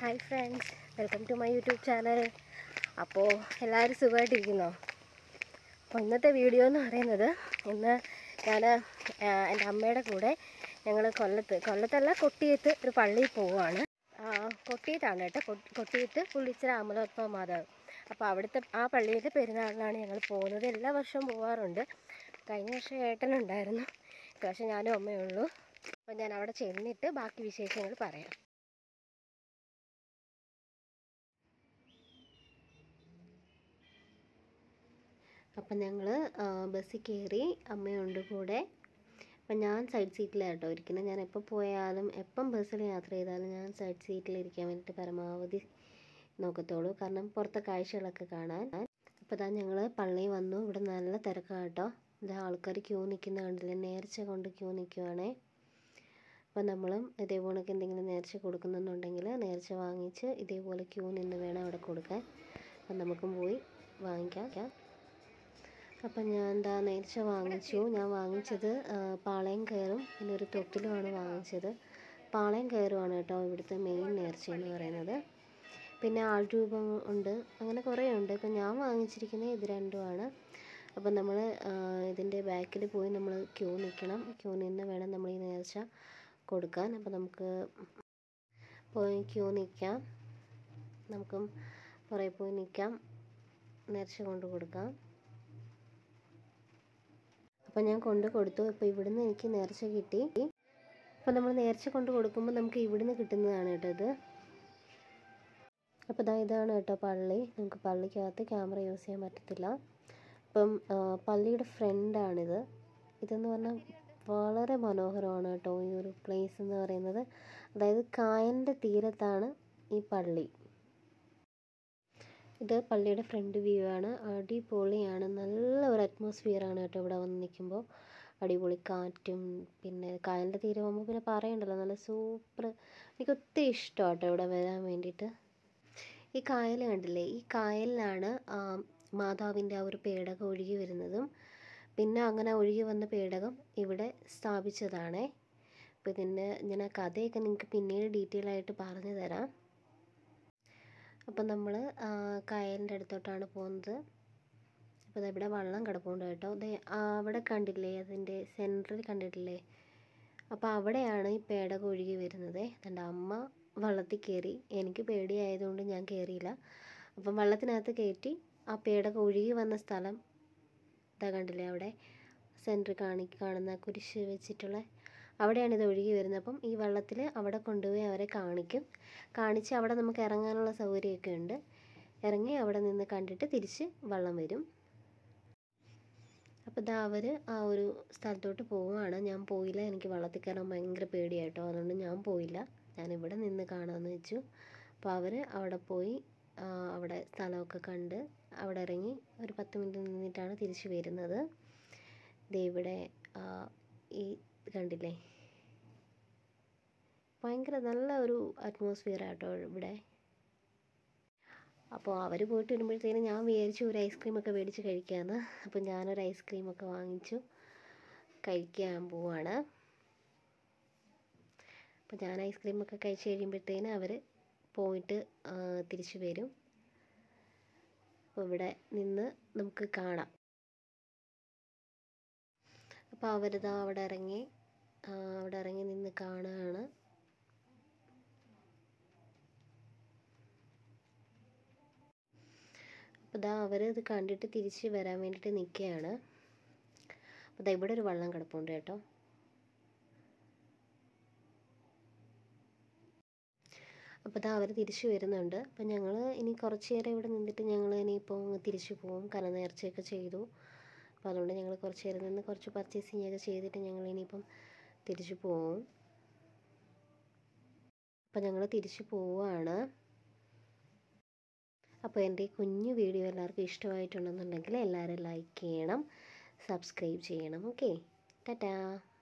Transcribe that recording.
hi friends welcome to my YouTube channel അപ്പോൾ എല്ലാവരും സുഖമായിട്ടിരിക്കുന്നോ അപ്പോൾ ഇന്നത്തെ വീഡിയോ എന്ന് പറയുന്നത് ഇന്ന് ഞാൻ എൻ്റെ അമ്മയുടെ കൂടെ ഞങ്ങൾ കൊല്ലത്ത് കൊല്ലത്തല്ല കൊട്ടിയത്ത് ഒരു പള്ളിയിൽ പോവുകയാണ് ആ, കൊട്ടിയത്താണ് കേട്ടോ കൊ- കൊട്ടിയത്ത് പുള്ളിച്ചിറ അമലോത്ഭവ മാതാവ് അപ്പോൾ അവിടുത്തെ ആ പള്ളിയിലെ പെരുന്നാളിനാണ് ഞങ്ങൾ പോകുന്നത് എല്ലാ വർഷവും പോകാറുണ്ട് കഴിഞ്ഞ വർഷം ഏട്ടനുണ്ടായിരുന്നു ഇപ്രാവശ്യം ഞാനും അമ്മയേ ഉള്ളൂ അപ്പോൾ ഞാൻ അവിടെ ചെന്നിട്ട് ബാക്കി വിശേഷങ്ങൾ പറയാം അപ്പം ഞങ്ങൾ ബസ്സിൽ കയറി അമ്മയുണ്ട് കൂടെ അപ്പം ഞാൻ സൈഡ് സീറ്റിലാണ് കേട്ടോ ഇരിക്കുന്നത് ഞാൻ എപ്പോൾ പോയാലും എപ്പം ബസ്സിൽ യാത്ര ചെയ്താലും ഞാൻ സൈഡ് സീറ്റിൽ ഇരിക്കാൻ വേണ്ടിയിട്ട് പരമാവധി നോക്കത്തുള്ളൂ കാരണം പുറത്തെ കാഴ്ചകളൊക്കെ കാണാൻ അപ്പോൾ ഇതാ ഞങ്ങൾ പള്ളിയിൽ വന്നു ഇവിടെ നല്ല തിരക്കാണ് കേട്ടോ ഇതാ ആൾക്കാർ ക്യൂ നിൽക്കുന്ന കണ്ടില്ലേ നേർച്ച കൊണ്ട് ക്യൂ നിൽക്കുവാണേ അപ്പോൾ നമ്മളും ഇതേപോലൊക്കെ എന്തെങ്കിലും നേർച്ച കൊടുക്കുന്നുണ്ടെങ്കിൽ നേർച്ച വാങ്ങിച്ച് ഇതേപോലെ ക്യൂ നിന്ന് വേണം അവിടെ കൊടുക്കാൻ അപ്പം നമുക്കും പോയി വാങ്ങിക്കാം അപ്പം ഞാൻ എന്താ നേർച്ച വാങ്ങിച്ചു ഞാൻ വാങ്ങിച്ചത് ആ, പാളയം കയറും പിന്നെ ഒരു തൊട്ടിലുമാണ് വാങ്ങിച്ചത് പാളയം കയറുമാണ് കേട്ടോ ഇവിടുത്തെ മെയിൻ നേർച്ച എന്ന് പറയുന്നത് പിന്നെ ആൾരൂപം ഉണ്ട് അങ്ങനെ കുറേ ഉണ്ട് ഇപ്പം ഞാൻ വാങ്ങിച്ചിരിക്കുന്നത് ഇത് രണ്ടുമാണ് അപ്പം നമ്മൾ ഇതിൻ്റെ ബാക്കിൽ പോയി നമ്മൾ ക്യൂ നിൽക്കണം ക്യൂ നിന്ന് വേണം നമ്മൾ ഈ നേർച്ച കൊടുക്കാൻ അപ്പം നമുക്ക് പോയി ക്യൂ നിൽക്കാം നമുക്കും പുറകെ പോയി നിൽക്കാം നേർച്ച കൊണ്ട് കൊടുക്കാം അപ്പം ഞാൻ കൊണ്ട് കൊടുത്തു ഇപ്പോൾ ഇവിടുന്ന് എനിക്ക് നേർച്ച കിട്ടി അപ്പോൾ നമ്മൾ നേർച്ച കൊണ്ട് കൊടുക്കുമ്പോൾ നമുക്ക് ഇവിടുന്ന് കിട്ടുന്നതാണ് കേട്ടോ ഇത് അപ്പോൾ ഇതാ ഇതാണ് കേട്ടോ പള്ളി നമുക്ക് പള്ളിക്കകത്ത് ക്യാമറ യൂസ് ചെയ്യാൻ പറ്റത്തില്ല അപ്പം ആ, പള്ളിയുടെ ഫ്രണ്ടാണിത് ഇതെന്ന് പറഞ്ഞാൽ വളരെ മനോഹരമാണ് കേട്ടോ ഈ ഒരു പ്ലേസ് എന്ന് പറയുന്നത് അതായത് കായലിൻ്റെ തീരത്താണ് ഈ പള്ളി ഇത് പള്ളിയുടെ ഫ്രണ്ട് വ്യൂ ആണ് അടിപൊളിയാണ് നല്ല ഒരു അറ്റ്മോസ്ഫിയർ ആണ് കേട്ടോ ഇവിടെ വന്ന് നിൽക്കുമ്പോൾ അടിപൊളി കാറ്റും പിന്നെ കായലിൻ്റെ തീരമാകുമ്പോൾ പിന്നെ പറയണ്ടല്ലോ നല്ല സൂപ്പർ എനിക്ക് ഒത്തിരി ഇഷ്ടമാണ് കേട്ടോ ഇവിടെ വരാൻ വേണ്ടിയിട്ട് ഈ കായൽ കണ്ടില്ലേ ഈ കായലിലാണ് ആ, മാതാവിൻ്റെ ആ ഒരു പേടകം ഒഴുകി വരുന്നതും പിന്നെ അങ്ങനെ ഒഴുകി വന്ന പേടകം ഇവിടെ സ്ഥാപിച്ചതാണേ അപ്പോൾ ഇതിൻ്റെ ഞാൻ ആ കഥയൊക്കെ നിങ്ങൾക്ക് പിന്നീട് ഡീറ്റെയിൽ ആയിട്ട് പറഞ്ഞു തരാം അപ്പം നമ്മൾ കായലിൻ്റെ അടുത്തോട്ടാണ് പോകുന്നത് അപ്പോൾ ദാ ഇവിടെ വെള്ളം കിടപ്പുണ്ട് കേട്ടോ ദേ ആ അവിടെ കണ്ടില്ലേ അതിൻ്റെ സെൻറ്ററിൽ കണ്ടിട്ടില്ലേ അപ്പോൾ അവിടെയാണ് ഈ പേടകം ഒഴുകി വരുന്നത് എൻ്റെ അമ്മ വള്ളത്തിൽ കയറി എനിക്ക് പേടിയായതുകൊണ്ട് ഞാൻ കയറിയില്ല അപ്പം വെള്ളത്തിനകത്ത് കയറ്റി ആ പേടകം ഒഴുകി വന്ന സ്ഥലം ഇതാ കണ്ടില്ലേ അവിടെ സെൻറ്ററിൽ കാണി കാണുന്ന കുരിശ് വെച്ചിട്ടുള്ള അവിടെയാണ് ഇത് ഒഴുകി വരുന്നത് അപ്പം ഈ വെള്ളത്തിൽ അവിടെ കൊണ്ടുപോയി അവരെ കാണിക്കും കാണിച്ച് അവിടെ നമുക്ക് ഇറങ്ങാനുള്ള സൗകര്യമൊക്കെ ഉണ്ട് ഇറങ്ങി അവിടെ നിന്ന് കണ്ടിട്ട് തിരിച്ച് വെള്ളം വരും അപ്പോൾ ഇതാ അവർ ആ ഒരു സ്ഥലത്തോട്ട് പോവുകയാണ് ഞാൻ പോയില്ല എനിക്ക് വെള്ളത്തിൽ കയറാൻ ഭയങ്കര പേടിയായിട്ടോ അതുകൊണ്ട് ഞാൻ പോയില്ല ഞാൻ ഇവിടെ നിന്ന് കാണാമെന്ന് വെച്ചു അപ്പോൾ അവർ അവിടെ പോയി ആ, അവിടെ സ്ഥലമൊക്കെ കണ്ട് അവിടെ ഇറങ്ങി ഒരു പത്ത് മിനിറ്റ് നിന്നിട്ടാണ് തിരിച്ച് വരുന്നത് ദേ ഇവിടെ ആ, ഈ കണ്ടില്ലേ ഭയങ്കര നല്ല ഒരു അറ്റ്മോസ്ഫിയർ ആട്ടോ ഇവിടെ അപ്പോൾ അവർ പോയിട്ട് വരുമ്പോഴത്തേനും ഞാൻ വിചാരിച്ചു ഒരു ഐസ്ക്രീം ഒക്കെ മേടിച്ച് കഴിക്കാമെന്ന് അപ്പോൾ ഞാനൊരു ഐസ്ക്രീം ഒക്കെ വാങ്ങിച്ചു കഴിക്കാൻ പോവാണ് അപ്പോൾ ഞാൻ ഐസ്ക്രീം ഒക്കെ കഴിച്ച് കഴിയുമ്പോഴത്തേനും അവർ പോയിട്ട് ആ, തിരിച്ച് വരും അപ്പോൾ ഇവിടെ നിന്ന് നമുക്ക് കാണാം അപ്പോൾ അവരിതാ അവിടെ ഇറങ്ങി ആ, അവിടെ ഇറങ്ങി നിന്ന് കാണുകയാണ് അപ്പോൾ ഇതാ അവർ ഇത് കണ്ടിട്ട് തിരിച്ച് വരാൻ വേണ്ടിയിട്ട് നിൽക്കുകയാണ് അപ്പോൾ ഇതാ ഇവിടെ ഒരു വള്ളം കിടപ്പുണ്ട് കേട്ടോ അപ്പോൾ ഇതാ അവർ തിരിച്ചു വരുന്നുണ്ട് അപ്പോൾ ഞങ്ങൾ ഇനി കുറച്ച് നേരം ഇവിടെ നിന്നിട്ട് ഞങ്ങൾ ഇനിയിപ്പോൾ അങ്ങ് തിരിച്ചു പോകും കാരണം നേർച്ചയൊക്കെ ചെയ്തു അപ്പോൾ അതുകൊണ്ട് ഞങ്ങൾ കുറച്ച് നേരം നിന്ന് കുറച്ച് പർച്ചേസിങ് ഒക്കെ ചെയ്തിട്ട് ഞങ്ങൾ ഇനിയിപ്പം തിരിച്ചു പോകും അപ്പോൾ ഞങ്ങൾ തിരിച്ചു പോവുകയാണ് അപ്പോൾ എൻ്റെ ഈ കുഞ്ഞു വീഡിയോ എല്ലാവർക്കും ഇഷ്ടമായിട്ടുണ്ടെന്നുണ്ടെങ്കിൽ എല്ലാവരും ലൈക്ക് ചെയ്യണം സബ്സ്ക്രൈബ് ചെയ്യണം ഓക്കെ ടാറ്റാ